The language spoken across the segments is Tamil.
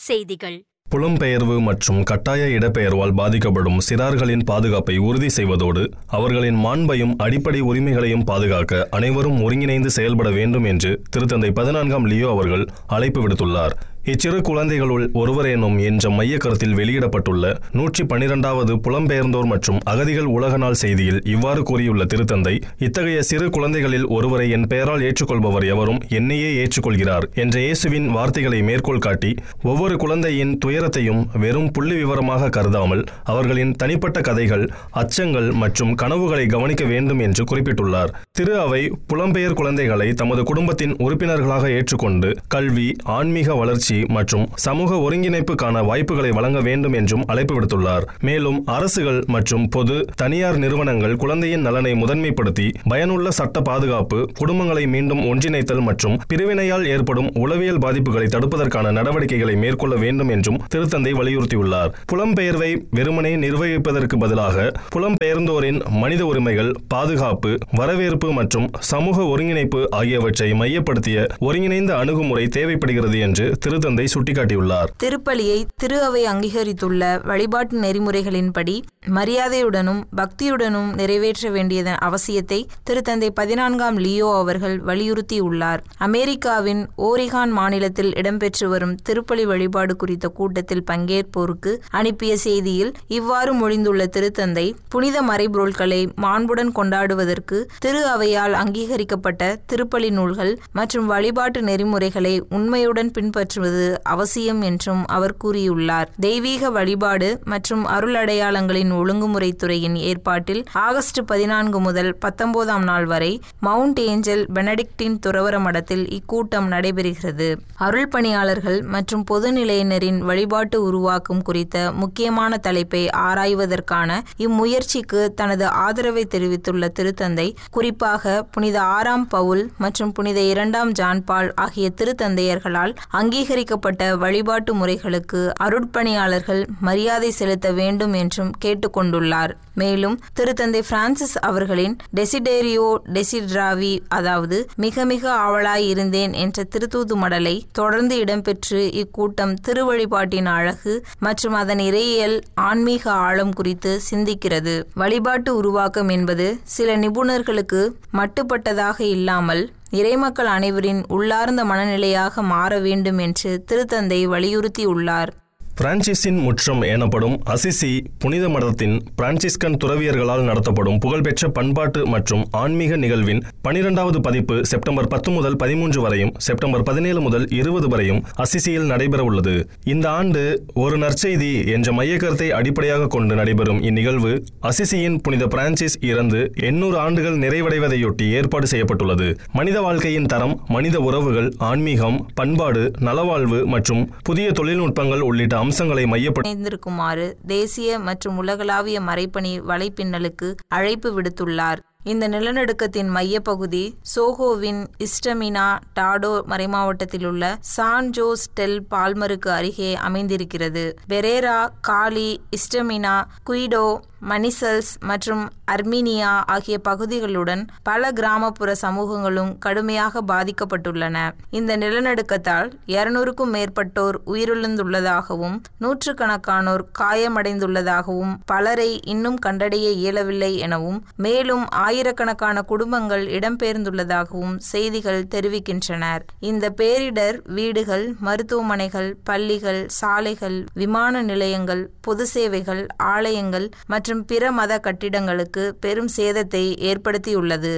செய்திகள் புலம்பெயர்வு மற்றும் கட்டாய இடப்பெயர்வால் பாதிக்கப்படும் சிறார்களின் பாதுகாப்பை உறுதி செய்வதோடு அவர்களின் மாண்பையும் அடிப்படை உரிமைகளையும் பாதுகாக்க அனைவரும் ஒருங்கிணைந்து செயல்பட வேண்டும் என்று திருத்தந்தை பதினான்காம் லியோ அவர்கள் அழைப்பு விடுத்துள்ளார் இச்சிறு குழந்தைகளுள் ஒருவரேனும் என்ற மைய கருத்தில் வெளியிடப்பட்டுள்ள நூற்றி பன்னிரெண்டாவது புலம்பெயர்ந்தோர் மற்றும் அகதிகள் உலக நாள் செய்தியில் இவ்வாறு கூறியுள்ள திருத்தந்தை இத்தகைய சிறு குழந்தைகளில் ஒருவரை என் பெயரால் ஏற்றுக்கொள்பவர் எவரும் என்னையே ஏற்றுக்கொள்கிறார் என்ற இயேசுவின் வார்த்தைகளை மேற்கோள் காட்டி ஒவ்வொரு குழந்தையின் துயரத்தையும் வெறும் புள்ளி விவரமாக கருதாமல் அவர்களின் தனிப்பட்ட கதைகள் அச்சங்கள் மற்றும் கனவுகளை கவனிக்க வேண்டும் என்று குறிப்பிட்டுள்ளார் திரு அவை புலம்பெயர் குழந்தைகளை தமது குடும்பத்தின் உறுப்பினர்களாக ஏற்றுக்கொண்டு கல்வி ஆன்மீக வளர்ச்சி மற்றும் சமூக ஒருங்கிணைப்புக்கான வாய்ப்புகளை வழங்க வேண்டும் என்றும் அழைப்பு விடுத்துள்ளார் மேலும் அரசுகள் மற்றும் பொது தனியார் நிறுவனங்கள் குழந்தையின் நலனை முதன்மைப்படுத்தி பயனுள்ள சட்ட பாதுகாப்பு குடும்பங்களை மீண்டும் ஒன்றிணைத்தல் மற்றும் பிரிவினையால் ஏற்படும் உளவியல் பாதிப்புகளை தடுப்பதற்கான நடவடிக்கைகளை மேற்கொள்ள வேண்டும் என்றும் திருத்தந்தை வலியுறுத்தியுள்ளார் புலம்பெயர்வை வெறுமனே நிர்வகிப்பதற்கு பதிலாக புலம்பெயர்ந்தோரின் மனித உரிமைகள் பாதுகாப்பு வரவேற்பு மற்றும் சமூக ஒருங்கிணைப்பு ஆகியவற்றை மையப்படுத்திய ஒருங்கிணைந்த அணுகுமுறை தேவைப்படுகிறது என்று திருத்தந்தை சுட்டிக்காட்டியுள்ளார் திருப்பலியை திரு அவை அங்கீகரித்துள்ள வழிபாட்டு நெறிமுறைகளின்படி மரியாதையுடனும் பக்தியுடனும் நிறைவேற்ற வேண்டியதன் அவசியத்தை திருத்தந்தை பதினான்காம் லியோ அவர்கள் வலியுறுத்தியுள்ளார் அமெரிக்காவின் ஓரிகான் மாநிலத்தில் இடம்பெற்று வரும் திருப்பலி வழிபாடு குறித்த கூட்டத்தில் பங்கேற்போருக்கு அனுப்பிய செய்தியில் இவ்வாறு மொழிந்துள்ள திருத்தந்தை புனித மறைபொருட்களை மாண்புடன் கொண்டாடுவதற்கு திரு அவையால் அங்கீகரிக்கப்பட்ட திருப்பலி நூல்கள் மற்றும் வழிபாட்டு நெறிமுறைகளை உண்மையுடன் பின்பற்றுவது அவசியம் என்றும் அவர் கூறியுள்ளார் தெய்வீக வழிபாடு மற்றும் அருள் அடையாளங்களின் ஒழுங்குமுறை துறையின் ஏற்பாட்டில் ஆகஸ்ட் பதினான்கு முதல் பத்தொன்பதாம் நாள் வரை மவுண்ட் ஏஞ்சல் பெனடிக்டின் துறவர மடத்தில் இக்கூட்டம் நடைபெறுகிறது அருள் பணியாளர்கள் மற்றும் பொதுநிலையினரின் வழிபாட்டு உருவாக்கம் குறித்த முக்கியமான தலைப்பை ஆராய்வதற்கான இம்முயற்சிக்கு தனது ஆதரவை தெரிவித்துள்ள திருத்தந்தை குறிப்பாக புனித ஆறாம் பவுல் மற்றும் புனித இரண்டாம் ஜான்பால் ஆகிய திருத்தந்தையர்களால் அங்கீகரிக்கப்பட்ட வழிபாட்டு முறைகளுக்கு அருட்பணியாளர்கள் மரியாதை செலுத்த வேண்டும் என்றும் கேட்டுக்கொண்டுள்ளார் மேலும் திருத்தந்தை பிரான்சிஸ் அவர்களின் டெசிடேரியோ டெசிட்ராவி அதாவது மிக மிக ஆவலாய் இருந்தேன் என்ற திருத்தூது மடலை தொடர்ந்து இடம்பெற்று இக்கூட்டம் திருவழிபாட்டின் அழகு மற்றும் அதன் இறையியல் ஆன்மீக ஆழம் குறித்து சிந்திக்கிறது வழிபாட்டு உருவாக்கம் என்பது சில நிபுணர்களுக்கு மட்டுப்பட்டதாக இல்லாமல் இறைமக்கள் அனைவரின் உள்ளார்ந்த மனநிலையாக மாற வேண்டும் என்று திருத்தந்தை வலியுறுத்தியுள்ளார் பிரான்சிஸின் முற்றம் எனப்படும் அசிசி புனித மடத்தின் பிரான்சிஸ்கன் துறவியர்களால் நடத்தப்படும் புகழ்பெற்ற பண்பாட்டு மற்றும் ஆன்மீக நிகழ்வின் பனிரெண்டாவது பதிப்பு செப்டம்பர் பத்து முதல் பதிமூன்று வரையும் செப்டம்பர் பதினேழு முதல் இருபது வரையும் அசிசியில் நடைபெற உள்ளது இந்த ஆண்டு ஒரு நற்செய்தி என்ற மையக்கருத்தை அடிப்படையாக கொண்டு நடைபெறும் இந்நிகழ்வு அசிசியின் புனித பிரான்சிஸ் இறந்து எண்ணூறு ஆண்டுகள் நிறைவடைவதையொட்டி ஏற்பாடு செய்யப்பட்டுள்ளது மனித வாழ்க்கையின் தரம் மனித உறவுகள் ஆன்மீகம் பண்பாடு நலவாழ்வு மற்றும் புதிய தொழில்நுட்பங்கள் உள்ளிட்ட அம்சங்களை மையப்படுத்தி இணைந்திருக்குமாறு தேசிய மற்றும் உலகளாவிய மறைப்பணி வலைப்பின்னலுக்கு அழைப்பு விடுத்துள்ளார் இந்த நிலநடுக்கத்தின் மையப்பகுதி சோகோவின் இஸ்டமினா டாடோ மறைமாவட்டத்தில் உள்ள சான் ஜோஸ் டெல் பால்மருக்கு அருகே அமைந்திருக்கிறது பெரேரா காலி இஸ்டமினா குயிடோ மனிசல்ஸ் மற்றும் அர்மீனியா ஆகிய பகுதிகளுடன் பல கிராமப்புற சமூகங்களும் கடுமையாக பாதிக்கப்பட்டுள்ளன இந்த நிலநடுக்கத்தால் இருநூறுக்கும் மேற்பட்டோர் உயிரிழந்துள்ளதாகவும் நூற்றுக்கணக்கானோர் காயமடைந்துள்ளதாகவும் பலரை இன்னும் கண்டடைய இயலவில்லை எனவும் மேலும் ஆயிரக்கணக்கான குடும்பங்கள் இடம்பெயர்ந்துள்ளதாகவும் செய்திகள் தெரிவிக்கின்றனர் இந்த பேரிடர் வீடுகள் மருத்துவமனைகள் பள்ளிகள் சாலைகள் விமான நிலையங்கள் பொது சேவைகள் ஆலயங்கள் மற்றும் பிற மத கட்டிடங்களுக்கு பெரும் சேதத்தை ஏற்படுத்தியுள்ளது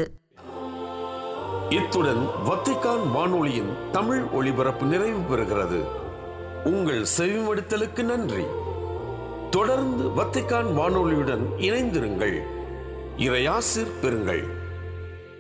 இத்துடன் வத்திக்கான் வானொலியின் தமிழ் ஒளிபரப்பு நிறைவு பெறுகிறது உங்கள் செவிமடுத்தலுக்கு நன்றி தொடர்ந்து வத்திக்கான் வானொலியுடன் இணைந்திருங்கள் இறையாசிர் பெறுங்கள்